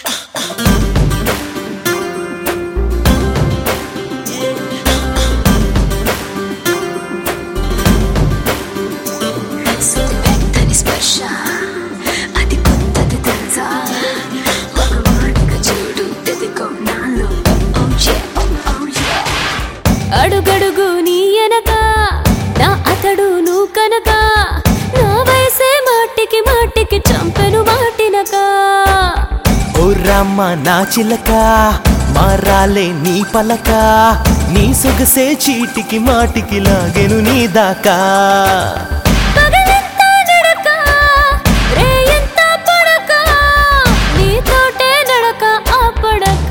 సుత్తి పెట్టని స్పర్శ అది కొత్తది తెలుసా మగవాడిగా చూడు తెదికో నాలో Oh yeah, oh, oh yeah. అడుగడుగు నీ ఎనక నా అతడు నువ్వు కనుక నా వయసే మాటికి మాటికి చంపెను మాటినక ఓ రామ్మ నా చిలక మారాలే నీ పలక నీ సొగసే చీటికి మాటికి లాగెను నీ దాకా పగలెంత నడక రేయంత పడక నీతోటే నడక ఆ పడక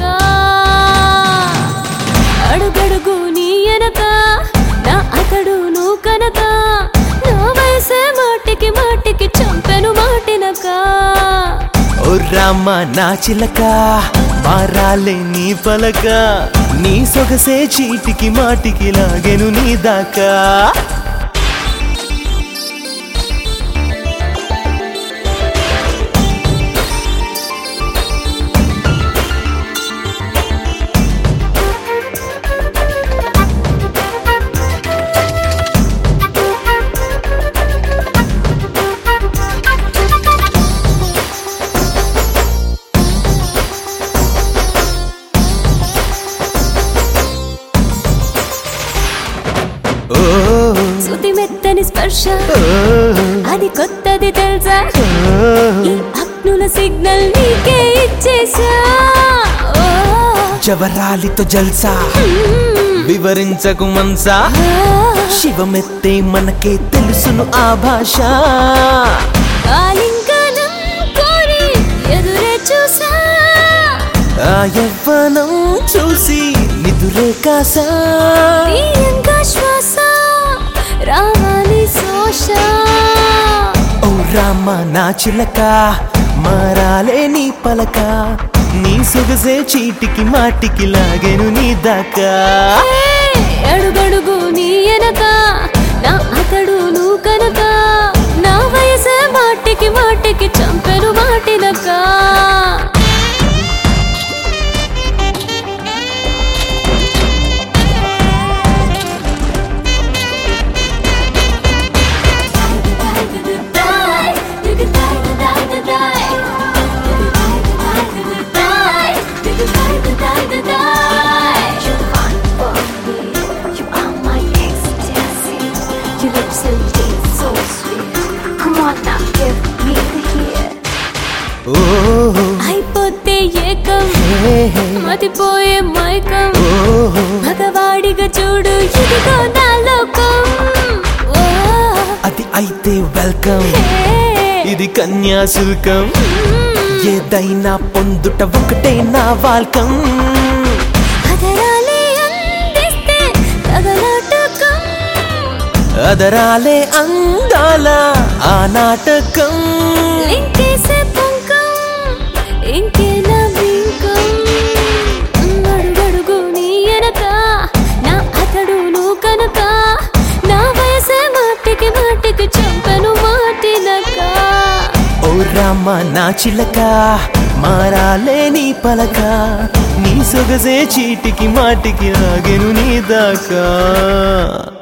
అడుగడుగు నీ ఎనక నా అతడు నువ్వు కనుక నా వయసే మాటికి మాటికి చంపెను మాటినక ఓ రామ్మ నా చిలక మారాలే నీ పలక నీ సొగసే చీటికి మాటికి లాగెను నీ దాకా ఓ శృతి మెత్తని స్పర్శ ఓ, అది కొత్తది తెలుసా ఓ. ఈ అగ్నుల సిగ్నల్ నీకే ఇచ్చేసా ఓ, జవరాలితో జల్సా వివరించకు మనసా ఆ, శివమెత్తే మనకే తెలుసును ఆ భాష ఆలింగనం కోరి ఎదురే చూసా ఆ యవ్వనం చూసి నిదురే కాసా తీయంగా శ్వాస రావాలి శోష ఓ రామ నా చిలక మారాలే నీ పలక నీ సొగసే చీటికి మాటికి లాగెను నీ దాకా ఏ, అడుగడుగు నీ ఎనక నా అతడు నువ్వు కనుక నా వయసే మాటికి మాటికి చంపెను మాటినక You're fine for me. You are my ecstasy. Your lips and teeth so sweet. Come on now, give me the hit. ఓ అయిపోతే ఏకం హే, హే, మతిపోయే మైకం ఓ మగవాడిగా చూడు ఇదిగో నా లోకం ఓ, అది అయితే వెల్కమ్ హే, ఇది కన్యాశుల్కం మ్మ్. ఏదైనా పొందుట ఒకటే నా వాల్కం అదరాలే అందిస్తే తగలాటకం అదరాలే అందాల ఆ నాటకం ఇంకేసే పొంకం ఇంకేనా బింకం అడుగడుగు నీ ఎనక నా అతడు నువ్వు కనుక నా వయసే మాటికి మాటికి చంపను మాటినక ఓ రామ నా చిలక మారాలే నీ పలక నీ సొగసే చీటికి మాటికి లాగెను నీ దాకా